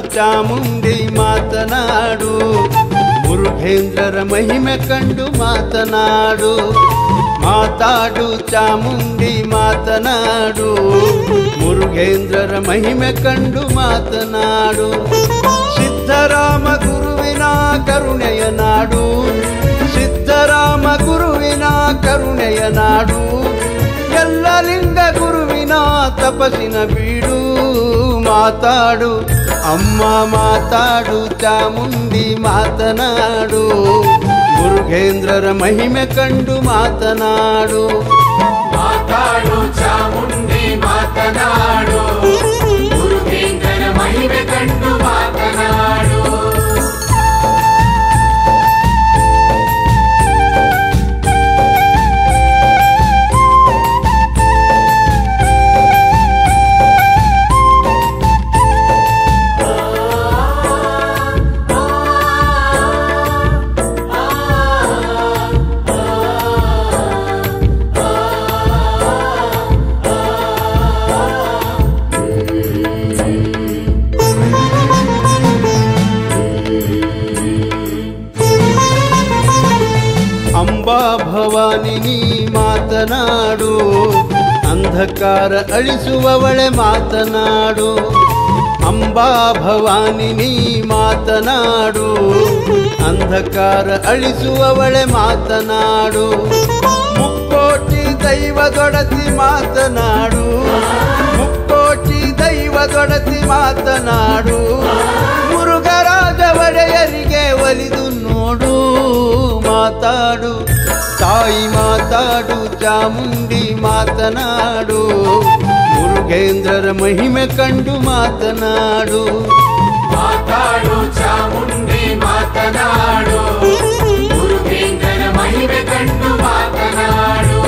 ಚಾಮುಂಡಿ ಮಾತನಾಡು ಮುರುಘೇಂದ್ರರ ಮಹಿಮೆ ಕಂಡು ಮಾತನಾಡು ಮಾತಾಡು ಚಾಮುಂಡಿ ಮಾತನಾಡು ಮುರುಘೇಂದ್ರರ ಮಹಿಮೆ ಕಂಡು ಮಾತನಾಡು ಸಿದ್ಧರಾಮ ಗುರುವಿನ ಕರುಣೆಯ ನಾಡು ಸಿದ್ಧರಾಮ ಗುರುವಿನ ಕರುಣೆಯ ನಾಡು ಎಲ್ಲ ಲಿಂಗ ಗುರುವಿನ ತಪಸ್ಸಿನ ಬೀಡು ಮಾತಾಡು ಅಮ್ಮ ಮಾತಾಡು ಚಾಮುಂಡಿ ಮಾತನಾಡು ಮುರುಘೇಂದ್ರರ ಮಹಿಮೆ ಕಂಡು ಮಾತನಾಡು ಮಾತಾಡು ಚಾಮುಂಡಿ ಮಾತನಾಡು ಗುರುಗೇಂದ್ರನ ಮಹಿಮೆ ಕಂಡು ಮಾತನಾಡು ಅಂಬಾ ಭವಾನಿ ನೀ ಮಾತನಾಡು ಅಂಧಕಾರ ಅಳಿಸುವವಳೆ ಮಾತನಾಡು ಅಂಬಾ ಭವಾನಿ ನೀ ಮಾತನಾಡು ಅಂಧಕಾರ ಅಳಿಸುವವಳೆ ಮಾತನಾಡು ಮುಕ್ಕೋಟಿ ದೈವದೊಡತಿ ಮಾತನಾಡು ಮುಕ್ಕೋಟಿ ದೈವದೊಡತಿ ಮಾತನಾಡು ಮುರುಘರಾಜ ಒಡೆಯರಿಗೆ ಒಲಿದು ನೋಡು ಮಾತಾಡು ತಾಯಿ ಮಾತಾಡು ಚಾಮುಂಡಿ ಮಾತನಾಡು ಮುರುಘೇಂದ್ರರ ಮಹಿಮೆ ಕಂಡು ಮಾತನಾಡು ಮಾತಾಡು ಚಾಮುಂಡಿ ಮಾತನಾಡು ಗುರುಗೇಂದ್ರನ ಮಹಿಮೆ ಕಂಡು ಮಾತನಾಡು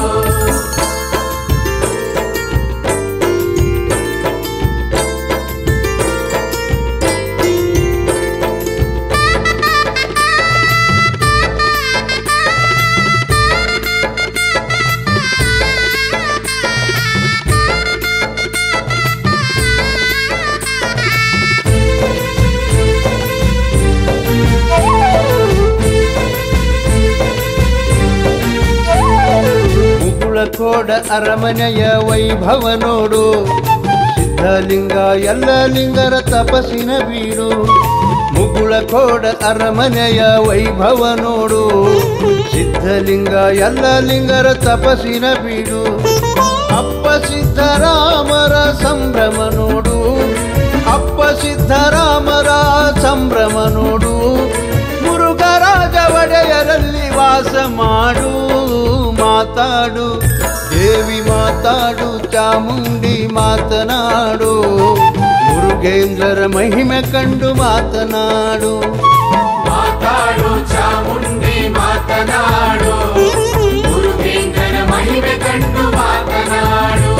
ಮುಗುಳಕೋಡ ಅರಮನೆಯ ವೈಭವ ನೋಡು ಸಿದ್ಧಲಿಂಗ ಎಲ್ಲ ಲಿಂಗರ ತಪಸ್ಸಿನ ಬೀಡು ಮುಗುಳಕೋಡ ಅರಮನೆಯ ವೈಭವ ನೋಡು ಸಿದ್ಧಲಿಂಗ ಎಲ್ಲ ಲಿಂಗರ ತಪಸ್ಸಿನ ಬೀಡು ಅಪ್ಪ ಸಿದ್ಧರಾಮರ ಸಂಭ್ರಮ ನೋಡು ಅಪ್ಪ ಸಿದ್ಧರಾಮರ ಸಂಭ್ರಮ ನೋಡು ಮುರುಘರಾಜ ಒಡೆಯರಲ್ಲಿ ವಾಸ ಮಾಡು ಮಾತಾಡು ದೇವಿ ಮಾತಾಡು ಚಾಮುಂಡಿ ಮಾತನಾಡು ಮುರುಘೇಂದ್ರರ ಮಹಿಮೆ ಕಂಡು ಮಾತನಾಡು ಮಾತಾಡು ಚಾಮುಂಡಿ ಮಾತನಾಡು ಗುರುಗೇಂದ್ರನ ಮಹಿಮೆ ಕಂಡು ಮಾತನಾಡು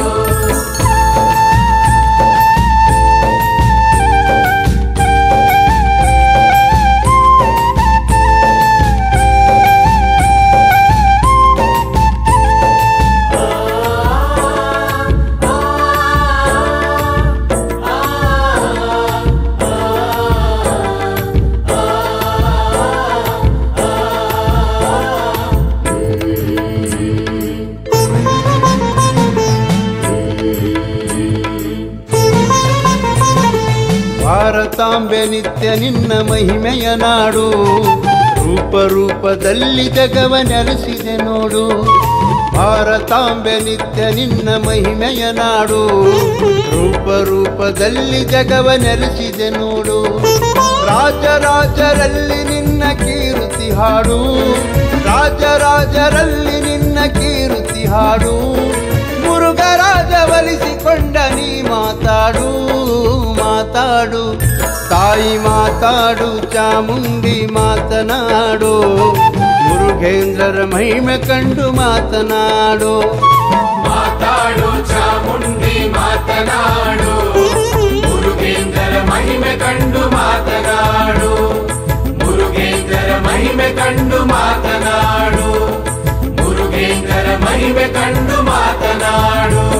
ಭಾರತಾಂಬೆ ನಿತ್ಯ ನಿನ್ನ ಮಹಿಮೆಯ ನಾಡು ರೂಪ ರೂಪದಲ್ಲಿ ಜಗವ ನೆಲೆಸಿದೆ ನೋಡು ಭಾರತಾಂಬೆ ನಿತ್ಯ ನಿನ್ನ ಮಹಿಮೆಯ ನಾಡು ರೂಪ ರೂಪದಲ್ಲಿ ಜಗವ ನೆಲೆಸಿದೆ ನೋಡು ರಾಜರಾಜರಲ್ಲಿ ನಿನ್ನ ಕೀರ್ತಿ ಹಾಡು ರಾಜರಾಜರಲ್ಲಿ ನಿನ್ನ ಕೀರ್ತಿ ಹಾಡು ಮುರುಘರಾಜ ಒಲಿಸಿಕೊಂಡ ನೀ ಮಾತಾಡು ಮಾತಾಡು ತಾಯಿ ಮಾತಾಡು ಚಾಮುಂಡಿ ಮಾತನಾಡು ಮುರುಘೇಂದ್ರರ ಮಹಿಮೆ ಕಂಡು ಮಾತನಾಡು ಮಾತಾಡು ಚಾಮುಂಡಿ ಮಾತನಾಡು ಮುರುಗೇಂದ್ರರ ಮಹಿಮೆ ಕಂಡು ಮಾತನಾಡು ಮುರುಗೇಂದ್ರರ ಮಹಿಮೆ ಕಂಡು ಮಾತನಾಡು ಮುರುಗೇಂದ್ರರ ಮಹಿಮೆ ಕಂಡು ಮಾತನಾಡು